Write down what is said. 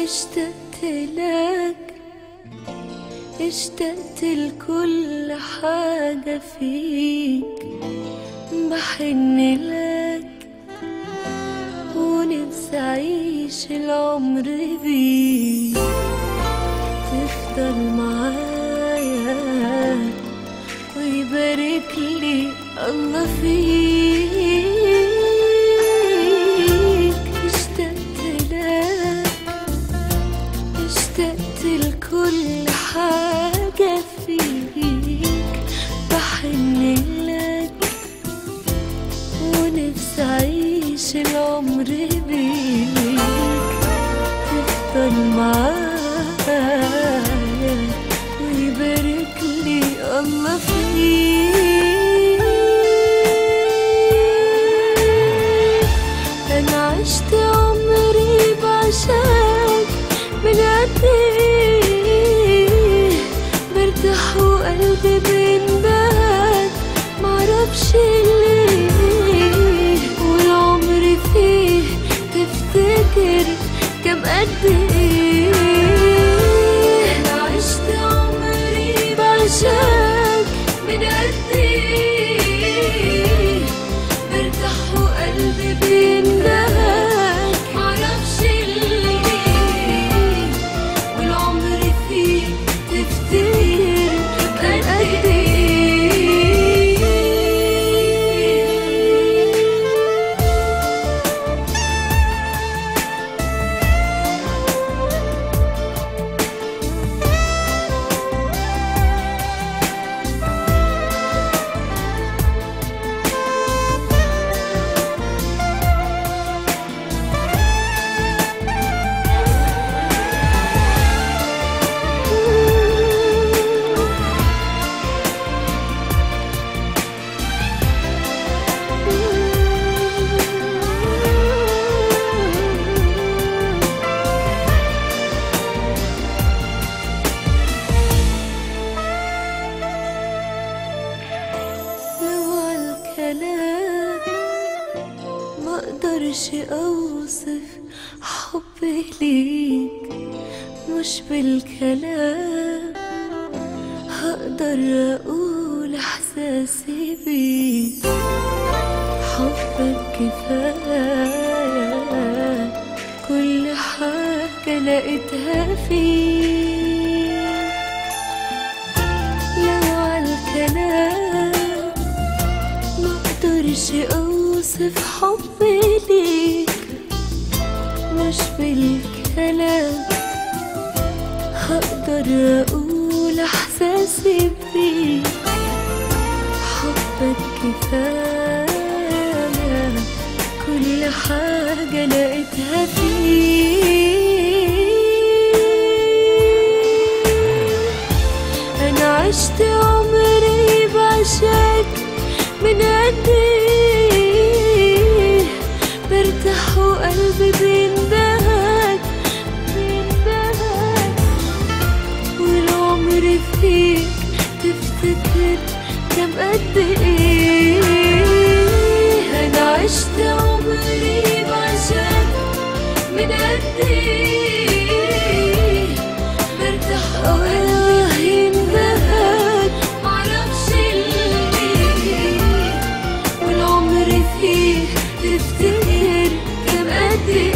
اشتقت لك اشتقت لكل حاجة فيك بحن لك ونفسي أعيش العمر بيك تفضل معايا ويبارك لي الله فيك اشتقت لك اشتقت لكل حاجة فيك بحن لك ونفسي أعيش العمر بيك تفضل معايا ويبارك لي الله فيك أنا عشت عمري بعشقك من قد إيه برتاح وقلبي بينبهك معرفش ليه والعمر فيه تفتكر كم قد إيه أنا عشت عمري بعشقك من قد إيه برتاح وقلبي بيندهك معرفش ليه والعمر فيه تفتكر قد ايه لو عالكلام ما اقدرش اوصف حبي ليك مش بالكلام هقدر اقول احساسي بيك حبك كفايه كل حاجه لقيتها فيك لو عالكلام ما اقدرش اوصف حبي ليك مش بالكلام هقدر اقول احساسي بيك حبك كفايه كل حاجه لقيتها فيك انا عشت عمري بعشقك من قد ايه برتاح وقلبي بيندهك بيندهك والعمر فيك تفتكر كم قد ايه انا عشت عمري بعشقك من قد ايه برتاح وقلبي يندهك معرفش ليه والعمر فيه تفتكر كم قد ايه